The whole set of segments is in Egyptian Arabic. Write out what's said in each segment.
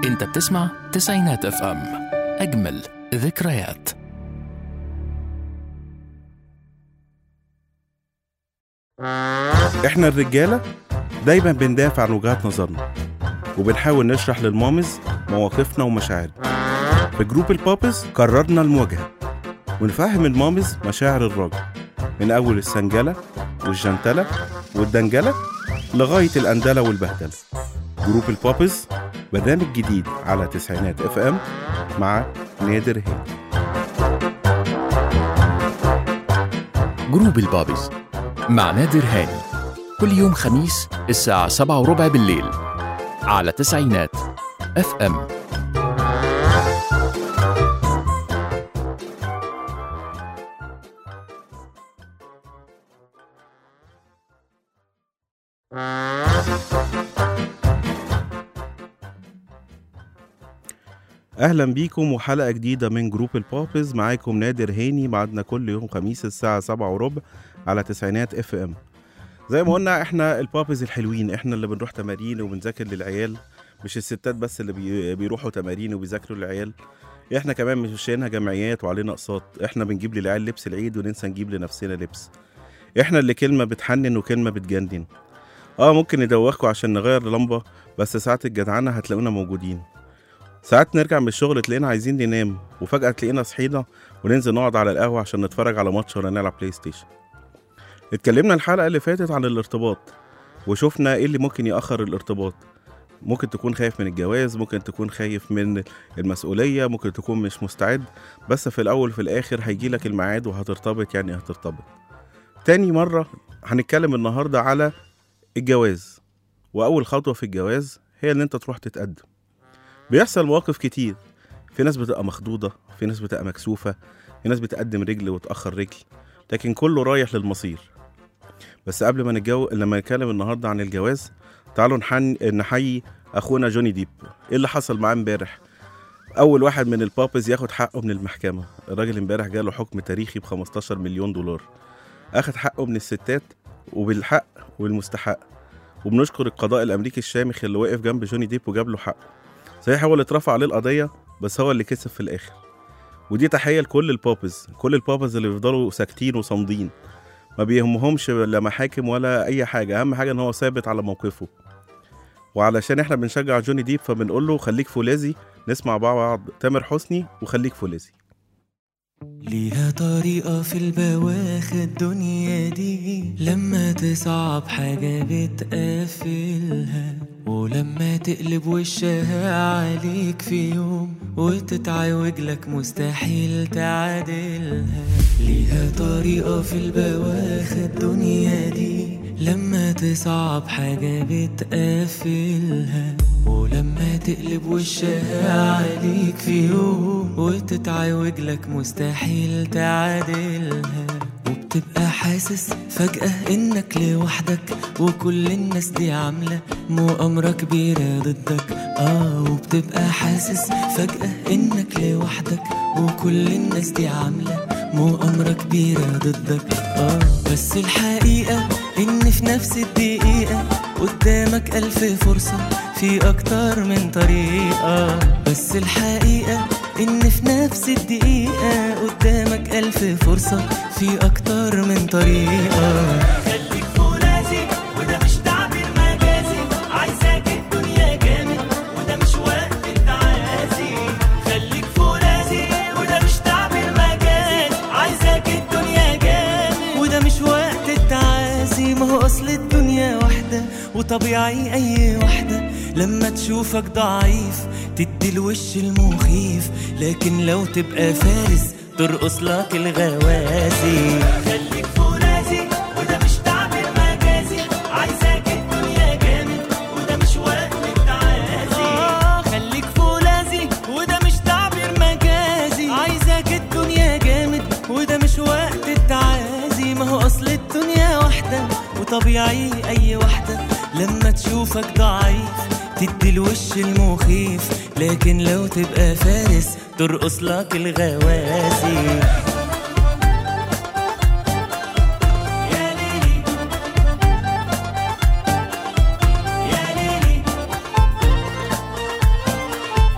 انت بتسمع تسعينات اف ام اجمل ذكريات احنا الرجاله دايما بندافع عن وجهات نظرنا وبنحاول نشرح للمامز مواقفنا ومشاعرنا في جروب البابز قررنا المواجهه ونفهم المامز مشاعر الراجل من اول السنجله والجنتله والدنجله لغايه الاندله والبهدله جروب البابز برنامج جديد على تسعينات اف ام مع نادر هاني جروب البابز مع نادر هاني كل يوم خميس الساعة سبعة وربع بالليل على تسعينات اف ام اهلا بيكم وحلقه جديده من جروب البابز معاكم نادر هاني بعدنا كل يوم خميس الساعه سبعة وربع على تسعينات اف ام زي ما قلنا احنا البابز الحلوين احنا اللي بنروح تمارين وبنذاكر للعيال مش الستات بس اللي بي- بيروحوا تمارين وبيذاكروا للعيال احنا كمان مش شايلينها جمعيات وعلينا اقساط احنا بنجيب للعيال لبس العيد وننسى نجيب لنفسنا لبس احنا اللي كلمه بتحنن وكلمه بتجنن اه ممكن ندوخكوا عشان نغير لمبه بس ساعة الجدعنة هتلاقونا موجودين ساعات نرجع من الشغل تلاقينا عايزين ننام وفجأة تلاقينا صحينا وننزل نقعد على القهوة عشان نتفرج على ماتش ولا نلعب بلاي ستيشن اتكلمنا الحلقة اللي فاتت عن الارتباط وشفنا ايه اللي ممكن يأخر الارتباط ممكن تكون خايف من الجواز ممكن تكون خايف من المسؤولية ممكن تكون مش مستعد بس في الأول في الآخر هيجيلك الميعاد وهترتبط يعني هترتبط تاني مرة هنتكلم النهاردة على الجواز وأول خطوة في الجواز هي إن أنت تروح تتقدم بيحصل مواقف كتير في ناس بتبقى مخضوضة في ناس بتبقى مكسوفة في ناس بتقدم رجل وتأخر رجل لكن كله رايح للمصير بس قبل ما نتجو لما نتكلم النهارده عن الجواز تعالوا نحن... نحيي اخونا جوني ديب ايه اللي حصل معاه امبارح اول واحد من البابز ياخد حقه من المحكمه الراجل امبارح جاله حكم تاريخي ب 15 مليون دولار اخد حقه من الستات وبالحق والمستحق وبنشكر القضاء الامريكي الشامخ اللي وقف جنب جوني ديب وجاب له حقه صحيح هو اللي اترفع عليه القضيه بس هو اللي كسب في الاخر ودي تحيه لكل البابز كل البابز اللي بيفضلوا ساكتين وصامدين ما بيهمهمش لا محاكم ولا اي حاجه اهم حاجه ان هو ثابت على موقفه وعلشان احنا بنشجع جوني ديب فبنقول له خليك فولاذي نسمع مع بعض تامر حسني وخليك فولاذي ليها طريقة في البواخ الدنيا دي لما تصعب حاجة بتقفلها ولما تقلب وشها عليك في يوم وتتعوج لك مستحيل تعادلها ليها طريقة في البواخ الدنيا دي لما تصعب حاجة بتقفلها ولما تقلب وشها عليك في يوم وتتعوج لك مستحيل تعادلها وبتبقى حاسس فجأة انك لوحدك وكل الناس دي عاملة مؤامرة كبيرة ضدك اه وبتبقى حاسس فجأة انك لوحدك وكل الناس دي عاملة مؤامرة كبيرة ضدك اه بس الحقيقة ان في نفس الدقيقة قدامك ألف فرصة في أكتر من طريقة بس الحقيقة إن في نفس الدقيقة قدامك ألف فرصة في أكتر من طريقة خليك فولاذي وده مش تعبير مجازي عايزاك الدنيا جامد وده مش وقت التعازي خليك فولاذي وده مش تعبير مجازي عايزاك الدنيا جامد وده مش وقت التعازي ما هو أصل الدنيا واحدة وطبيعي أي واحدة لما تشوفك ضعيف تدي الوش المخيف لكن لو تبقى فارس ترقص لك الغوازي خليك فولاذي وده مش تعبير مجازي عايزاك الدنيا جامد وده مش وقت التعازي آه خليك فولاذي وده مش تعبير مجازي عايزاك الدنيا جامد وده مش وقت التعازي ما هو اصل الدنيا واحدة وطبيعي اي واحدة لما تشوفك ضعيف تدي الوش المخيف لكن لو تبقى فارس ترقص لك الغوازي يا ليلي يا ليلي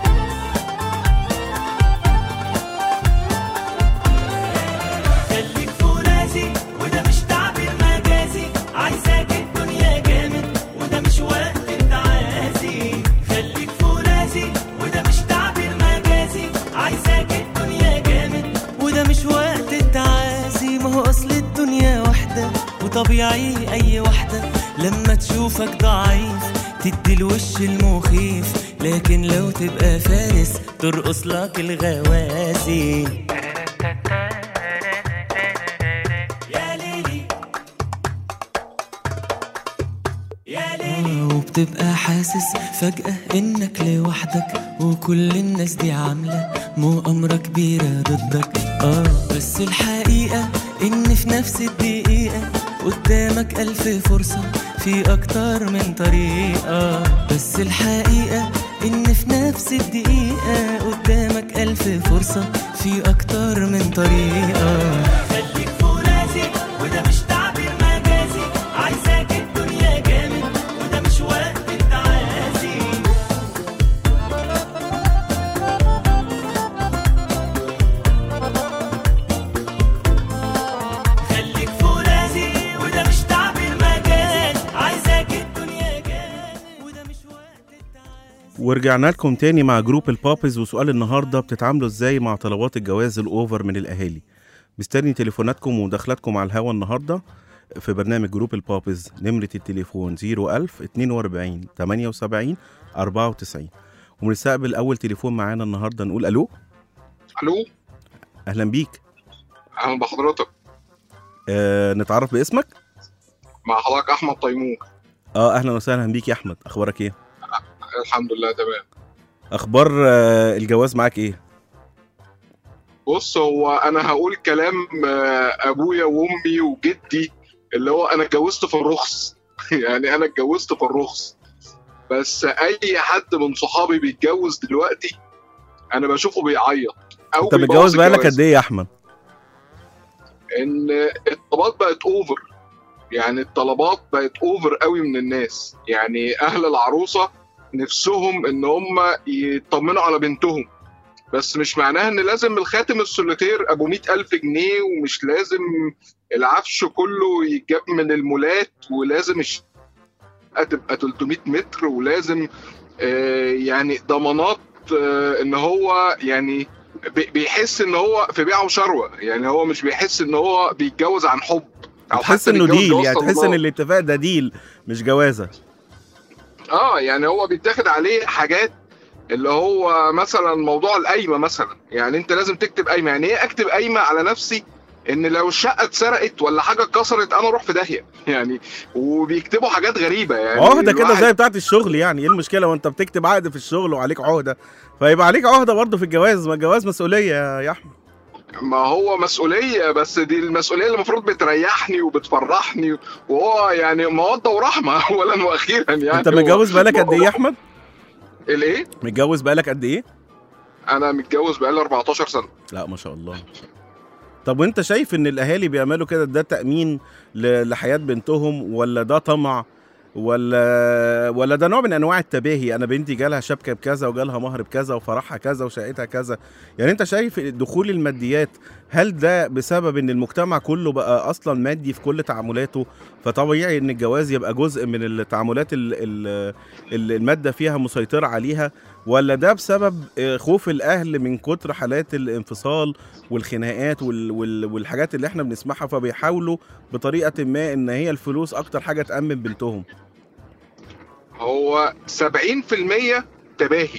شايفك ضعيف تدي الوش المخيف لكن لو تبقى فارس ترقص لك الغوازي يا ليلي يا ليلي وبتبقى حاسس فجأة انك لوحدك وكل الناس دي عاملة مؤامرة كبيرة ضدك اه بس الحقيقة ان في نفس الدقيقة قدامك ألف فرصة في أكتر من طريقة بس الحقيقة إن في نفس الدقيقة قدامك ألف فرصة في أكتر من طريقة خليك فرازي وده مش تعبير مجازي عايزاك الدنيا جامد وده مش وقت التعازي خليك فرازي وده مش تعبير مجاز عايزاك الدنيا جامد وده مش وقت التعازي ورجعنا لكم تاني مع جروب البابز وسؤال النهارده بتتعاملوا ازاي مع طلبات الجواز الاوفر من الاهالي مستني تليفوناتكم ومداخلاتكم على الهوا النهارده في برنامج جروب البابز نمرة التليفون 01000 42 78 94 ونستقبل أول تليفون معانا النهارده نقول ألو الو أهلا بيك اهلا بحضرتك آه نتعرف باسمك؟ مع حضرتك احمد تيمور اه أهلا وسهلا بيك يا أحمد أخبارك إيه؟ الحمد لله تمام أخبار آه الجواز معاك إيه؟ بص هو انا هقول كلام آه، ابويا وامي وجدي اللي هو انا اتجوزت في الرخص يعني انا اتجوزت في الرخص بس اي حد من صحابي بيتجوز دلوقتي انا بشوفه بيعيط او أنت بيبوظ متجوز بقالك الجواز. قد إيه يا أحمد؟ ان الطلبات بقت اوفر يعني الطلبات بقت اوفر قوي من الناس يعني اهل العروسه نفسهم ان هم يطمنوا على بنتهم بس مش معناها ان لازم الخاتم السوليتير ابو مئة الف جنيه ومش لازم العفش كله يتجاب من المولات ولازم الشقه تبقى 300 متر ولازم آه، يعني ضمانات آه، ان هو يعني بي- بيحس ان هو في بيع وشروه يعني هو مش بيحس ان هو بيتجوز عن حب او تحس حتى إنه بيتجوز ديل جواز يعني تحس طلبات. إن الاتفاق ده ديل مش جوازة اه يعني هو بيتاخد عليه حاجات اللي هو مثلا موضوع القايمه مثلا يعني انت لازم تكتب قايمه يعني ايه اكتب قايمه على نفسي ان لو الشقه اتسرقت ولا حاجه اتكسرت انا اروح في داهيه يعني وبيكتبوا حاجات غريبه يعني عهده كده الواحد- زي بتاعت الشغل يعني ايه المشكله وانت بتكتب عقد في الشغل وعليك عهده فيبقى عليك عهده برضه في الجواز ما الجواز مسؤوليه يا يا احمد ما هو مسؤوليه بس دي المسؤوليه اللي المفروض بتريحني وبتفرحني وهو يعني موده ورحمه اولا واخيرا يعني انت متجوز بقالك قد ايه يا احمد الايه متجوز بقالك قد ايه انا متجوز بقالي 14 سنه لا ما شاء الله طب وانت شايف ان الاهالي بيعملوا كده ده تامين ل- لحياه بنتهم ولا ده طمع ولا ولا ده نوع من انواع التباهي انا بنتي جالها شبكه بكذا وجالها مهر بكذا وفرحها كذا وشقتها كذا يعني انت شايف دخول الماديات هل ده بسبب ان المجتمع كله بقى اصلا مادي في كل تعاملاته فطبيعي ان الجواز يبقى جزء من التعاملات ال- ال- ال- الماده فيها مسيطره عليها ولا ده بسبب آه، خوف الاهل من كتر حالات الانفصال والخناقات وال وال والحاجات اللي احنا بنسمعها فبيحاولوا بطريقه ما ان هي الفلوس اكتر حاجه تامن بنتهم هو 70% تباهي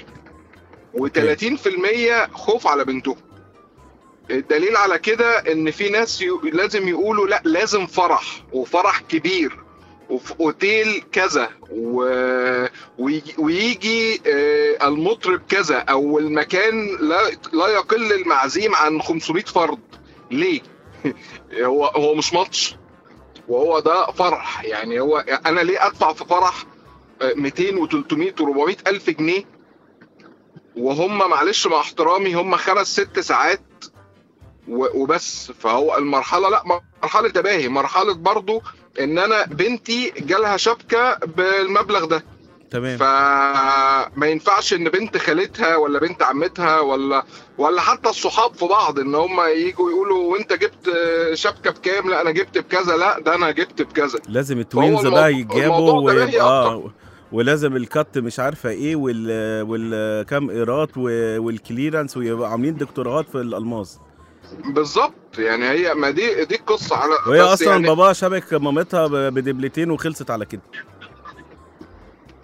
و30% خوف على بنتهم الدليل على كده ان في ناس يو... لازم يقولوا لا لازم فرح وفرح كبير وفي اوتيل كذا و... ويجي, ويجي آه، المطرب كذا او المكان لا لا يقل المعزيم عن 500 فرد ليه هو هو مش ماتش وهو ده فرح يعني هو انا ليه ادفع في فرح 200 و300 و400 الف جنيه وهم معلش مع احترامي هم خمس ست ساعات و- وبس فهو المرحله لا مرحله تباهي مرحله برضو ان انا بنتي جالها شبكه بالمبلغ ده تمام فما ينفعش ان بنت خالتها ولا بنت عمتها ولا ولا حتى الصحاب في بعض ان هم يجوا يقولوا وانت جبت شبكه بكام لا انا جبت بكذا لا ده انا جبت بكذا لازم التوينز الموضوع- بقى يتجابوا الموضوع ده باهي ويبقى آه، أكتر. ولازم الكت مش عارفه ايه وال والكام ايرات و- والكليرنس ويبقى عاملين دكتوراهات في الالماس بالظبط يعني هي ما دي دي القصه على وهي بس اصلا يعني باباها شبك مامتها ب- بدبلتين وخلصت على كده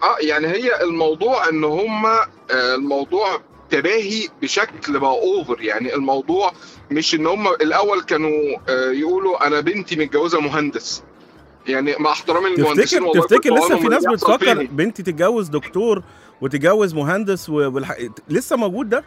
اه يعني هي الموضوع ان هم الموضوع تباهي بشكل بقى اوفر يعني الموضوع مش ان هم الاول كانوا آه، يقولوا انا بنتي متجوزه مهندس يعني مع احترامي للمهندسين تفتكر والله تفتكر كنت لسه أقول في لهم ناس اللي بيحصل بتفكر فيني. بنتي تتجوز دكتور وتتجوز مهندس والح... لسه موجود ده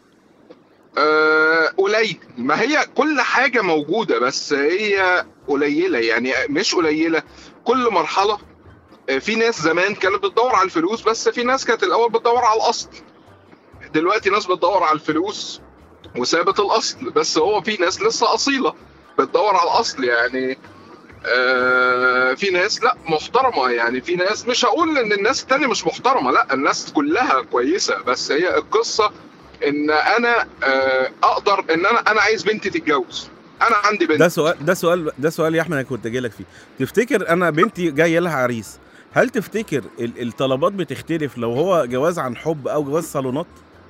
آه، قليل ما هي كل حاجة موجودة بس هي قليلة يعني مش قليلة كل مرحلة آه، في ناس زمان كانت بتدور على الفلوس بس في ناس كانت الأول بتدور على الأصل دلوقتي ناس بتدور على الفلوس وسابت الأصل بس هو في ناس لسه أصيلة بتدور على الأصل يعني آه، في ناس لا محترمة يعني في ناس مش هقول ان الناس التانية مش محترمة لا الناس كلها كويسة بس هي القصة ان انا آه، اقدر ان انا انا عايز بنتي تتجوز انا عندي بنت ده سؤال ده سؤال ده سؤال يا احمد انا كنت جاي لك فيه تفتكر انا بنتي جايه لها عريس هل تفتكر ال- الطلبات بتختلف لو هو جواز عن حب او جواز صالونات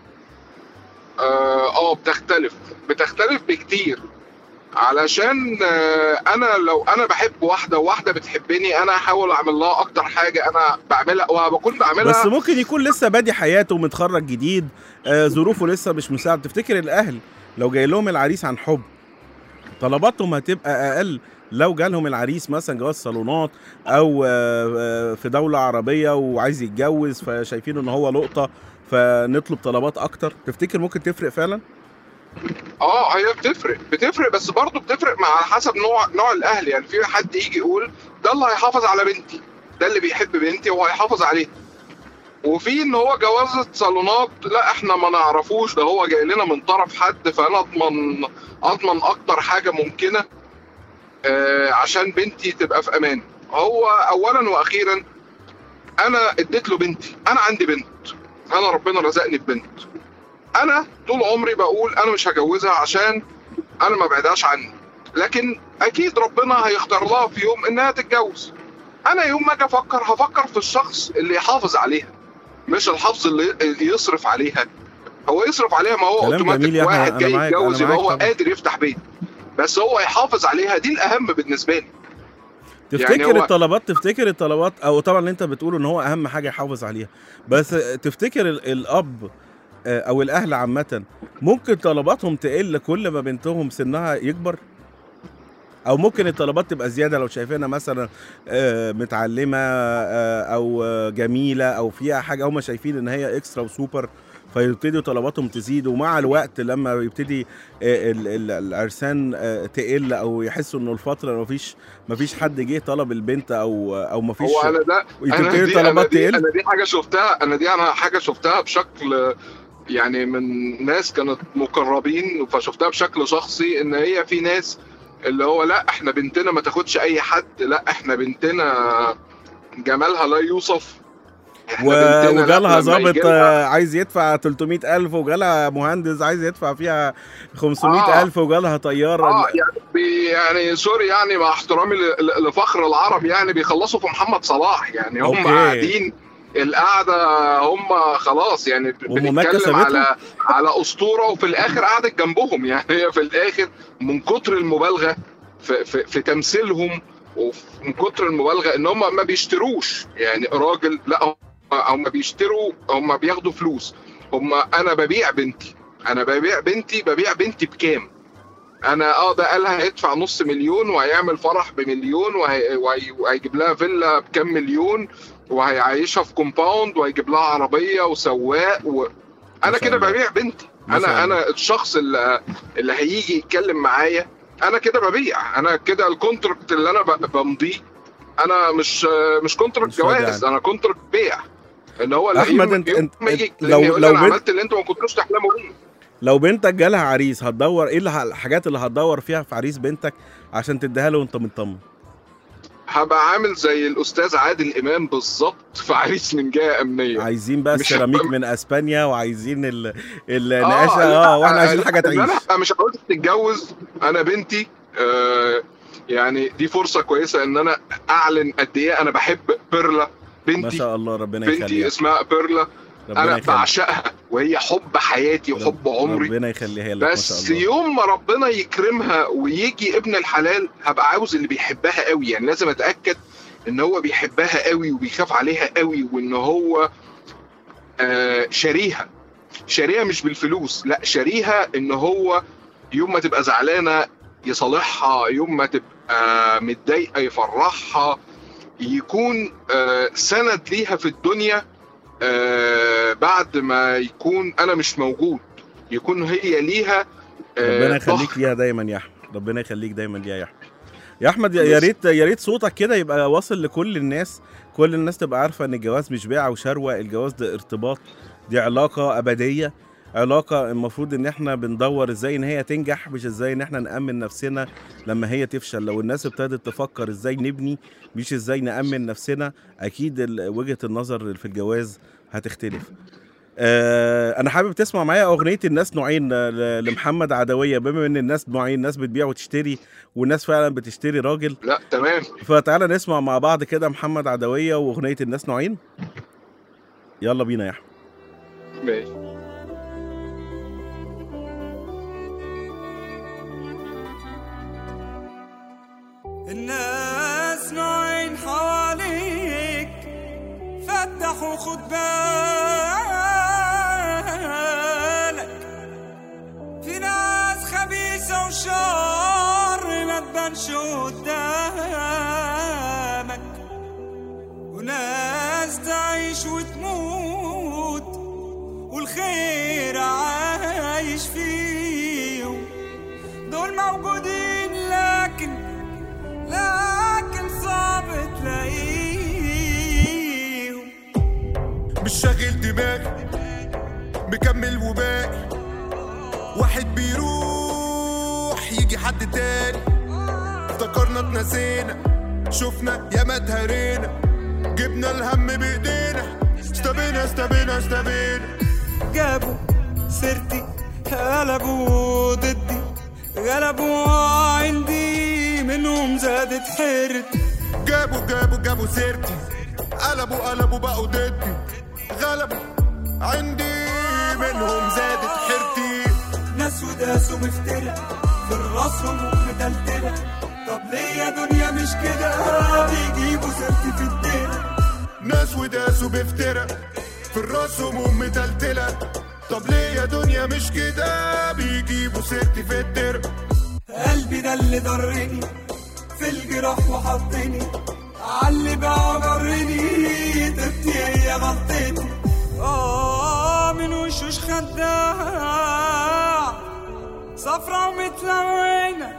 اه آه، بتختلف بتختلف بكتير علشان آه، انا لو انا بحب واحده وواحده بتحبني انا هحاول اعمل لها اكتر حاجه انا بعملها وبكون بعملها بس ممكن يكون لسه بادي حياته ومتخرج جديد آه ظروفه لسه مش مساعد تفتكر الاهل لو جاي لهم العريس عن حب طلباتهم هتبقى اقل لو جالهم العريس مثلا جواز صالونات او آه، آه، في دوله عربيه وعايز يتجوز فشايفين ان هو لقطه فنطلب طلبات اكتر تفتكر ممكن تفرق فعلا اه هي بتفرق بتفرق بس برضه بتفرق مع حسب نوع نوع الاهل يعني في حد يجي يقول ده اللي هيحافظ على بنتي ده اللي بيحب بنتي وهيحافظ عليها وفي ان هو جواز صالونات لا احنا ما نعرفوش ده هو جاي لنا من طرف حد فانا اضمن اضمن اكتر حاجه ممكنه آه عشان بنتي تبقى في امان هو اولا واخيرا انا اديت له بنتي انا عندي بنت انا ربنا رزقني ببنت انا طول عمري بقول انا مش هجوزها عشان انا ما بعدهاش عني لكن اكيد ربنا هيختار لها في يوم انها تتجوز انا يوم ما اجي افكر هفكر في الشخص اللي يحافظ عليها مش الحفظ اللي اللي يصرف عليها هو يصرف عليها ما هو كلام اوتوماتيك جميل يا أحمد، واحد أنا جاي معاك، يتجوز أنا يبقى معاك هو طبعا. قادر يفتح بيت بس هو يحافظ عليها دي الاهم بالنسبه لي تفتكر يعني هو- الطلبات تفتكر الطلبات او طبعا اللي انت بتقوله ان هو اهم حاجه يحافظ عليها بس تفتكر ال- الاب آه، او الاهل عامه ممكن طلباتهم تقل كل ما بنتهم سنها يكبر او ممكن الطلبات تبقى زياده لو شايفينها مثلا آه، متعلمه آه، او آه، جميله او فيها حاجه هم شايفين ان هي اكسترا وسوبر فيبتدوا طلباتهم تزيد ومع الوقت لما يبتدي آه، ال- ال- العرسان آه، تقل او يحسوا انه الفتره مفيش مفيش حد جه طلب البنت او او مفيش هو انا ده انا تبتدي دي انا طلبات دي, تقل انا دي حاجه شفتها انا دي انا حاجه شفتها بشكل يعني من ناس كانت مقربين فشفتها بشكل شخصي ان هي في ناس اللي هو لا احنا بنتنا ما تاخدش اي حد لا احنا بنتنا جمالها لا يوصف إحنا و- بنتنا لا وجالها لما ظابط يجيلها- آه، عايز يدفع 300000 وجالها مهندس عايز يدفع فيها 500000 وجالها طياره اه يعني بي يعني سوري يعني مع احترامي ل- ل- لفخر العرب يعني بيخلصوا في محمد صلاح يعني هم أوكي. قاعدين القعده هم خلاص يعني وهم مكة بنتكلم سابتهم؟ على على اسطوره وفي الاخر قعدت جنبهم يعني هي في الاخر من كتر المبالغه في, في, في تمثيلهم ومن كتر المبالغه ان هم ما بيشتروش يعني راجل لا هم- هم بيشتروا هم بياخدوا فلوس هم انا ببيع بنتي انا ببيع بنتي ببيع بنتي بكام انا اه ده قال هيدفع نص مليون وهيعمل فرح بمليون وهي- وهي- وهيجيب لها فيلا بكام مليون وهيعيشها في كومباوند وهيجيب لها عربيه وسواق و... انا شاء كده الله. ببيع بنتي ما شاء انا الله. انا الشخص اللي اللي هيجي يتكلم معايا انا كده ببيع انا كده الكونتراكت اللي انا ب- بمضيه انا مش مش كونتراكت مش فاضي جواز يعني. انا كونتراكت بيع اللي هو أحمد، يوم- أنت- يوم أنت- ما يجي أنت- يكلمني لو- يقول لي لو انا بنت- عملت اللي انتوا ما كنتوش تحلموا بيه لو بنتك جالها عريس هتدور ايه اللي ه- الحاجات اللي هتدور فيها في عريس بنتك عشان تديها له وانت مطمن هبقى عامل زي الاستاذ عادل امام بالظبط في عريس من جهه امنيه عايزين بقى مش السيراميك هبقى- من اسبانيا وعايزين ال- النقاشه لا، اه واحنا عايزين لا، حاجه إن تعيش انا هبقى مش عاوز تتجوز انا بنتي آه يعني دي فرصه كويسه ان انا اعلن قد ايه انا بحب بيرلا ما بنتي شاء الله ربنا بنتي يخليها اسمها بيرلا ربنا انا يخليها بعشقها وهي حب حياتي وحب عمري ربنا يخليها لك ما بس شاء الله يوم ما ربنا يكرمها ويجي ابن الحلال هبقى عاوز اللي بيحبها قوي يعني لازم اتاكد ان هو بيحبها قوي وبيخاف عليها قوي وان هو آه، شاريها شاريها مش بالفلوس لا شاريها ان هو يوم ما تبقى زعلانه يصالحها يوم ما تبقى متضايقه يفرحها يكون آه، سند ليها في الدنيا آه، بعد ما يكون انا مش موجود يكون هي ليها آه، ربنا يخليك ضهر. ليها دايما يا احمد ربنا يخليك دايما ليها يا احمد يا احمد يا- يا ريت يا ريت صوتك كده يبقى واصل لكل الناس كل الناس تبقى عارفه ان الجواز مش بيعه وشروه الجواز ده ارتباط دي علاقه ابديه علاقه المفروض ان احنا بندور ازاي ان هي تنجح مش ازاي ان احنا نامن نفسنا لما هي تفشل لو الناس ابتدت تفكر ازاي نبني مش ازاي نامن نفسنا اكيد ال- وجهه النظر في الجواز هتختلف آه انا حابب تسمع معايا اغنيه الناس نوعين ل- لمحمد عدويه بما ان الناس نوعين ناس بتبيع وتشتري والناس فعلا بتشتري راجل لا تمام فتعالى نسمع مع بعض كده محمد عدويه واغنيه الناس نوعين يلا بينا يا احمد ماشي الناس نوعين حواليك فتح وخد بالك في ناس خبيثة وشر ما تبانش قدامك وناس تعيش وتموت والخير عايش فيهم دول موجودين لكن لكن صعب تلاقيهم مش شاغل دماغي مكمل وباقي واحد بيروح يجي حد تاني افتكرنا اتنسينا شفنا ياما اتهرينا جبنا الهم بايدينا استبينا استبينا استبينا جابوا سيرتي قلبوا ضدي غلبوا عندي منهم زادت حيرتي جابوا جابوا جابوا سيرتي قلبوا قلبوا بقوا ضدي غلبوا عندي منهم زادت حيرتي ناس وداس ومفترة في راسهم متلتلة طب ليه يا دنيا مش كده بيجيبوا سيرتي في الدنيا ناس وداسوا بفترة في الراس هموم متلتلة طب ليه يا دنيا مش كده بيجيبوا سيرتي في الدرب قلبي ده اللي ضرني في الجراح وحطني عاللي بقى جرني طبتي هي غلطتي اه من وشوش خداع صفرا ومتلونة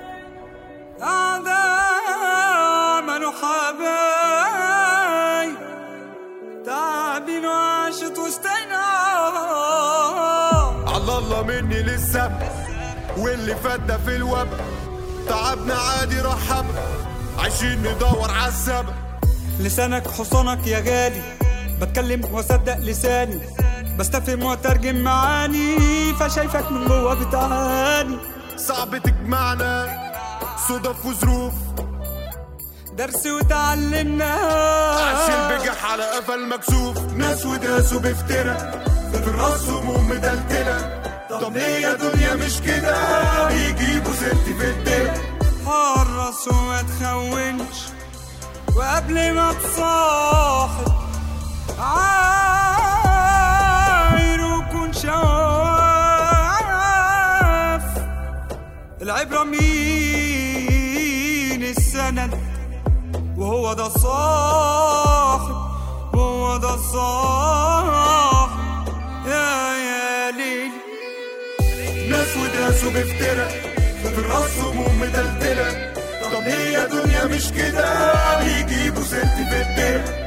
أعداء عملوا حبايب تعبين وعاشت وسطنا على الله مني لسه واللي فات ده في الوبا تعبنا عادي رحب عايشين ندور عالسبب لسانك حصانك يا غالي بتكلم واصدق لساني بستفهم واترجم معاني فشايفك من جوه بتعاني صعب تجمعنا صدف وظروف درس وتعلمنا عايشين بجح على قفا المكسوف ناس وداسوا بفترة في راسهم ومدلتلة طب ليه يا دنيا مش كده بيجيبوا سيرتي في الدنيا حرص وما تخونش وقبل ما تصاحب عاير وكون شواف العبرة مين السند وهو ده الصاحب وهو ده الصاحب يا يا ليل ناس وداسوا بفترة في راسهم ومدلتلة طب ليه يا دنيا مش كده بيجيبوا سيرتي في الدنيا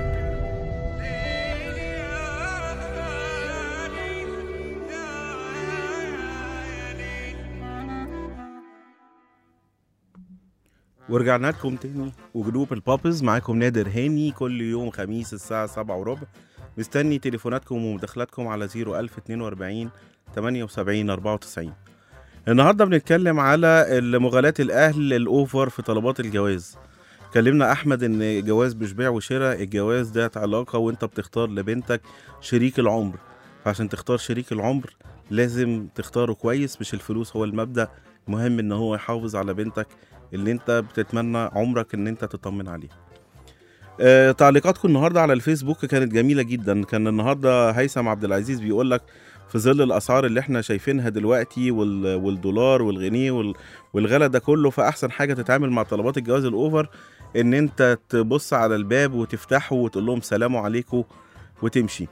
ورجعنا لكم تاني وجروب البابز معاكم نادر هاني كل يوم خميس الساعة سبعة وربع مستني تليفوناتكم ومداخلاتكم على 01042 78 94 النهارده بنتكلم على مغالاة الأهل الأوفر في طلبات الجواز كلمنا أحمد إن الجواز مش بيع وشراء الجواز ده علاقة وأنت بتختار لبنتك شريك العمر فعشان تختار شريك العمر لازم تختاره كويس مش الفلوس هو المبدأ مهم إن هو يحافظ على بنتك اللي انت بتتمنى عمرك ان انت تطمن عليها آه، تعليقاتكم النهارده على الفيسبوك كانت جميله جدا كان النهارده هيثم عبد العزيز بيقول لك في ظل الاسعار اللي احنا شايفينها دلوقتي وال- والدولار والجنيه وال- والغلا ده كله فاحسن حاجه تتعامل مع طلبات الجواز الاوفر ان انت تبص على الباب وتفتحه وتقول لهم سلام عليكم وتمشي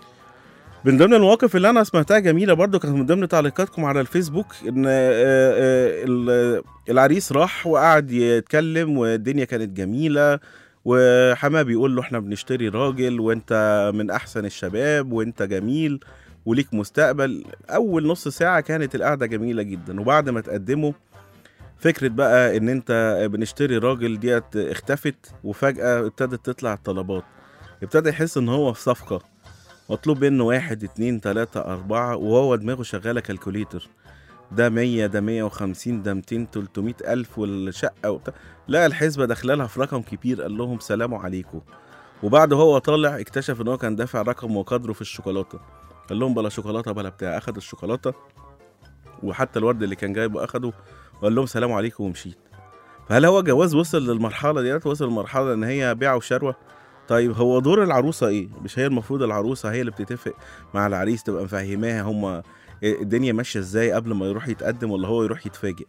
من ضمن المواقف اللي انا سمعتها جميله برضو كانت من ضمن تعليقاتكم على الفيسبوك ان آه، آه، ال- العريس راح وقعد يتكلم والدنيا كانت جميله وحماه بيقول له احنا بنشتري راجل وانت من احسن الشباب وانت جميل وليك مستقبل اول نص ساعه كانت القعده جميله جدا وبعد ما تقدموا فكره بقى ان انت بنشتري راجل ديت اختفت وفجاه ابتدت تطلع الطلبات ابتدى يحس ان هو في صفقه مطلوب منه واحد اتنين تلاتة أربعة وهو دماغه شغالة كالكوليتر ده مية ده مية وخمسين ده ميتين تلتمية ألف والشقة وبتاع لا الحسبة داخله لها في رقم كبير قال لهم سلام عليكم وبعد هو طالع اكتشف ان هو كان دافع رقم وقدره في الشوكولاتة قال لهم بلا شوكولاتة بلا بتاع أخد الشوكولاتة وحتى الورد اللي كان جايبه أخده وقال لهم سلام عليكم ومشيت فهل هو جواز وصل للمرحلة ديت وصل للمرحلة ان هي بيع وشروة طيب هو دور العروسه ايه مش هي المفروض العروسه هي اللي بتتفق مع العريس تبقى مفهماها هما الدنيا ماشيه ازاي قبل ما يروح يتقدم ولا هو يروح يتفاجئ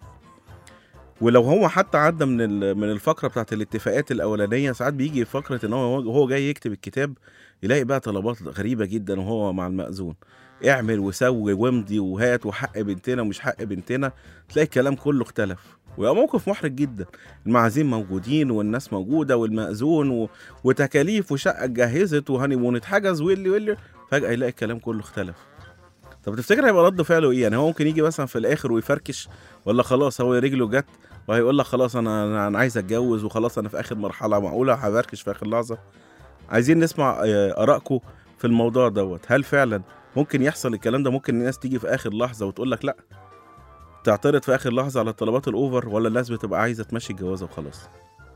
ولو هو حتى عدى من ال- من الفقره بتاعت الاتفاقات الاولانيه ساعات بيجي فقره ان هو وهو جاي يكتب الكتاب يلاقي بقى طلبات غريبه جدا وهو مع المأذون اعمل وسوي وامضي وهات وحق بنتنا ومش حق بنتنا تلاقي الكلام كله اختلف ويبقى موقف محرج جدا المعازيم موجودين والناس موجوده والمأذون و... وتكاليف وشقه اتجهزت وهانيمون اتحجز واللي واللي فجاه يلاقي الكلام كله اختلف طب تفتكر هيبقى رد فعله ايه يعني هو ممكن يجي مثلا في الاخر ويفركش ولا خلاص هو رجله جت وهيقول لك خلاص انا انا أنا عايز اتجوز وخلاص انا في اخر مرحله معقوله هفركش في اخر لحظه عايزين نسمع آه، ارائكم في الموضوع دوت هل فعلا ممكن يحصل الكلام ده ممكن الناس تيجي في اخر لحظه وتقول لك لا تعترض في اخر لحظه على الطلبات الاوفر ولا الناس بتبقى عايزه تمشي الجوازه وخلاص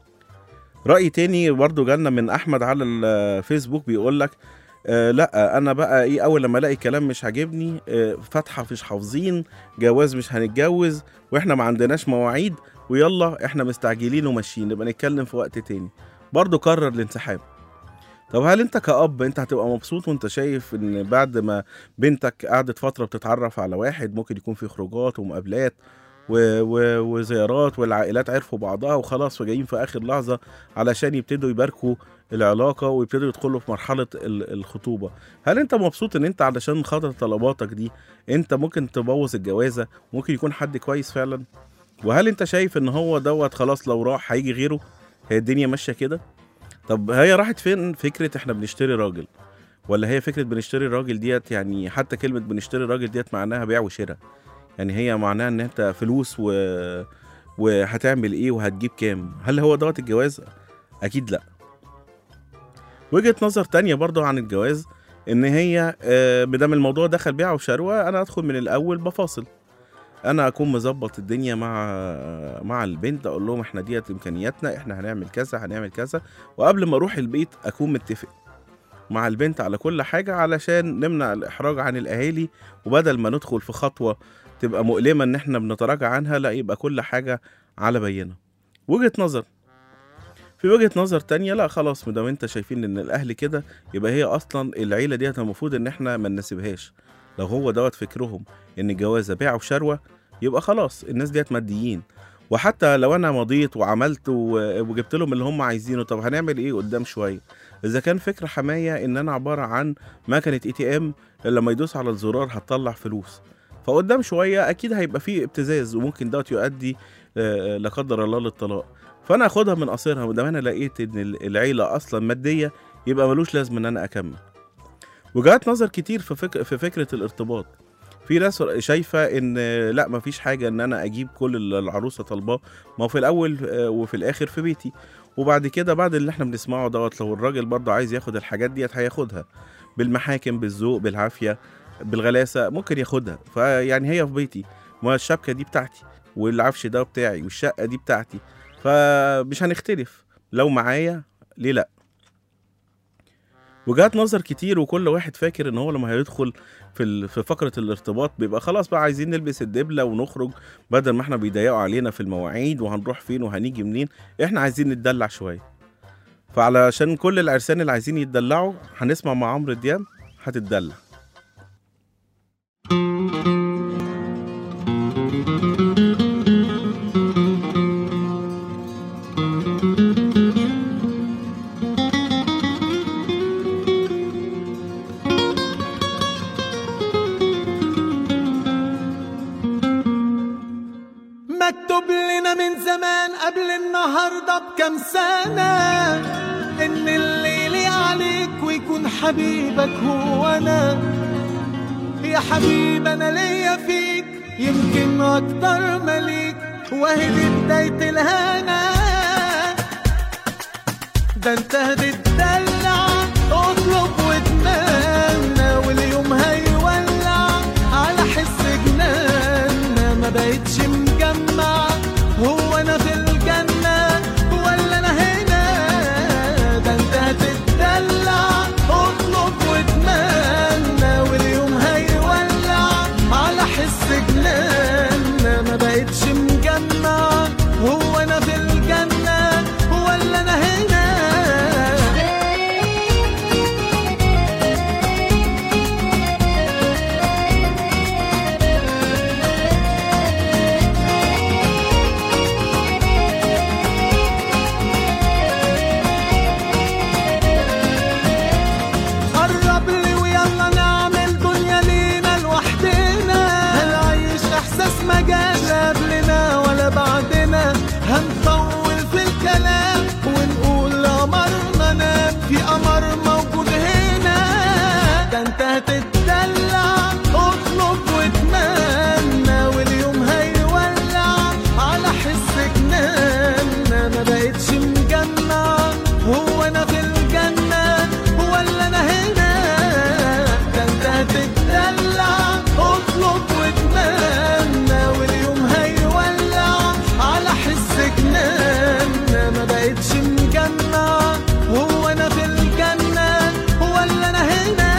رأي تاني برضو جالنا من أحمد على الفيسبوك بيقول لك آه لا أنا بقى إيه أول لما ألاقي كلام مش عاجبني آه فاتحة مش حافظين جواز مش هنتجوز وإحنا ما عندناش مواعيد ويلا إحنا مستعجلين وماشيين نبقى نتكلم في وقت تاني برضو قرر الانسحاب طب هل انت كأب انت هتبقى مبسوط وانت شايف ان بعد ما بنتك قعدت فترة بتتعرف على واحد ممكن يكون في خروجات ومقابلات و... و... وزيارات والعائلات عرفوا بعضها وخلاص وجايين في اخر لحظة علشان يبتدوا يباركوا العلاقة ويبتدوا يدخلوا في مرحلة ال- الخطوبة هل انت مبسوط ان انت علشان خاطر طلباتك دي انت ممكن تبوظ الجوازة ممكن يكون حد كويس فعلا وهل انت شايف ان هو دوت خلاص لو راح هيجي غيره هي الدنيا ماشية كده طب هي راحت فين فكرة احنا بنشتري راجل ولا هي فكرة بنشتري راجل ديت يعني حتى كلمة بنشتري راجل ديت معناها بيع وشراء يعني هي معناها ان انت فلوس و... وهتعمل ايه وهتجيب كام هل هو دوت الجواز اكيد لا وجهة نظر تانية برضو عن الجواز ان هي آه، مادام الموضوع دخل بيع وشروة انا ادخل من الاول بفاصل انا اكون مظبط الدنيا مع مع البنت اقول لهم احنا ديت امكانياتنا احنا هنعمل كذا هنعمل كذا وقبل ما اروح البيت اكون متفق مع البنت على كل حاجة علشان نمنع الإحراج عن الأهالي وبدل ما ندخل في خطوة تبقى مؤلمة إن إحنا بنتراجع عنها لا يبقى كل حاجة على بينة وجهة نظر في وجهة نظر تانية لا خلاص مادام انت شايفين ان الاهل كده يبقى هي اصلا العيلة ديت المفروض ان احنا ما نناسبهاش لو هو دوت فكرهم ان الجوازة بيع وشروة يبقى خلاص الناس ديت ماديين وحتى لو انا مضيت وعملت و- وجبت لهم اللي هم عايزينه طب هنعمل ايه قدام شويه اذا كان فكره حمايه ان انا عباره عن مكنه اي تي ام لما يدوس على الزرار هتطلع فلوس فقدام شويه اكيد هيبقى فيه ابتزاز وممكن دوت يؤدي آه، لا قدر الله للطلاق فانا اخدها من قصيرها ما دام انا لقيت ان ال- العيله اصلا ماديه يبقى ملوش لازم ان انا اكمل وجهات نظر كتير في فك... في فكره الارتباط في ناس شايفه ان لا مفيش حاجه ان انا اجيب كل اللي العروسه طالباه ما هو في الاول آه، وفي الاخر في بيتي وبعد كده بعد اللي احنا بنسمعه دوت لو الراجل برضه عايز ياخد الحاجات ديت هياخدها بالمحاكم بالذوق بالعافيه بالغلاسه ممكن ياخدها فيعني هي في بيتي ما الشبكه دي بتاعتي والعفش ده بتاعي والشقه دي بتاعتي فمش هنختلف لو معايا ليه لا وجهات نظر كتير وكل واحد فاكر ان هو لما هيدخل في ال- في فقره الارتباط بيبقى خلاص بقى عايزين نلبس الدبله ونخرج بدل ما احنا بيضيقوا علينا في المواعيد وهنروح فين وهنيجي منين احنا عايزين نتدلع شويه فعلشان كل العرسان اللي عايزين يتدلعوا هنسمع مع عمرو دياب هتتدلع مكتوب لنا من زمان قبل النهاردة بكام سنة إن الليل عليك ويكون حبيبك هو أنا يا حبيب أنا ليا فيك يمكن أكتر مليك وهي دي بداية الهنا ده انت هتتدلع اطلب واتمنى واليوم هيولع على حس جنان ما بقتش مجمع هو انا في الجنة ولا انا هنا ده انت هتتدلع اطلب واتمنى واليوم هيولع على حس جنان ما بقتش مجمع هو انا في الجنة ولا انا هنا قرب لي ويلا نعمل دنيا لينا لوحدنا هنعيش احساس ما جاش قبلنا ولا بعدنا هنطول في الكلام ونقول قمرنا نام في قمر موجود هنا ده انت هتتدلع اطلب واتمنى واليوم هيولع على حس جنان ما بقتش مجمع هو انا في الجنة ولا انا هنا ده انت هتتدلع اطلب واتمنى واليوم هيولع على حس جنان ما بقتش مجمع هو انا في الجنة ولا انا هنا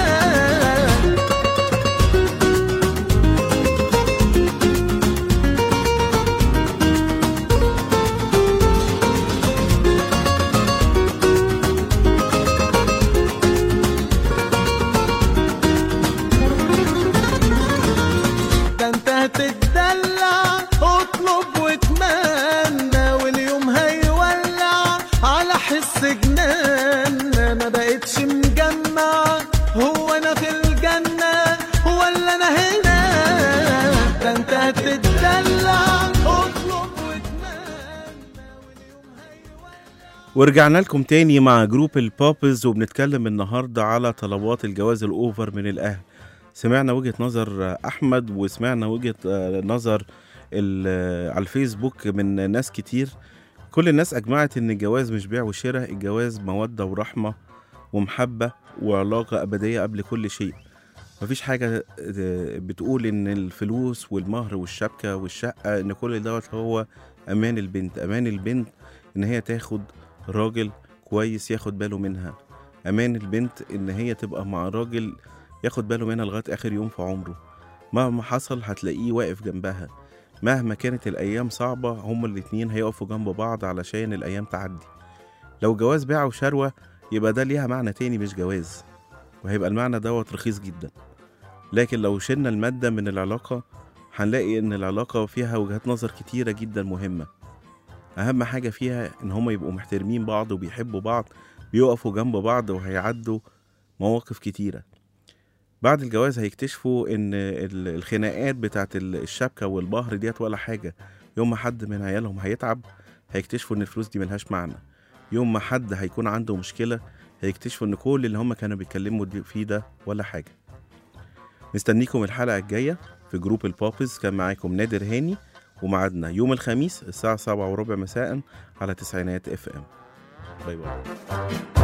ده انت هتتدلع اطلب واتمنى واليوم هيولع على حس جنان ما بقتش مجمع هو انا في الجنة ولا انا هنا ده انت هتتدلع اطلب واتمنى واليوم هيولع ورجعنا لكم تاني مع جروب البابز وبنتكلم النهارده على طلبات الجواز الاوفر من الاهل سمعنا وجهة نظر احمد وسمعنا وجهة آه، نظر ال- آه، على الفيسبوك من ناس كتير كل الناس اجمعت ان الجواز مش بيع وشراء الجواز مودة ورحمة ومحبة وعلاقة ابدية قبل كل شيء مفيش حاجة آه، بتقول ان الفلوس والمهر والشبكة والشقة ان كل دوت هو امان البنت امان البنت ان هي تاخد راجل كويس ياخد باله منها امان البنت ان هي تبقى مع راجل ياخد باله منها لغايه اخر يوم في عمره مهما حصل هتلاقيه واقف جنبها مهما كانت الايام صعبه هما الاتنين هيقفوا جنب بعض علشان الايام تعدي لو جواز بيع وشروه يبقى ده ليها معنى تاني مش جواز وهيبقى المعنى دوت رخيص جدا لكن لو شلنا الماده من العلاقه هنلاقي ان العلاقه فيها وجهات نظر كتيره جدا مهمه اهم حاجه فيها ان هما يبقوا محترمين بعض وبيحبوا بعض بيقفوا جنب بعض وهيعدوا مواقف كتيره بعد الجواز هيكتشفوا ان ال- الخناقات بتاعت ال- الشبكه والمهر ديت ولا حاجه يوم ما حد من عيالهم هيتعب هيكتشفوا ان الفلوس دي ملهاش معنى يوم ما حد هيكون عنده مشكله هيكتشفوا ان كل اللي هم كانوا بيتكلموا دي- فيه ده ولا حاجه مستنيكم الحلقه الجايه في جروب البابز كان معاكم نادر هاني وميعادنا يوم الخميس الساعه 7 وربع مساء على تسعينات اف ام باي باي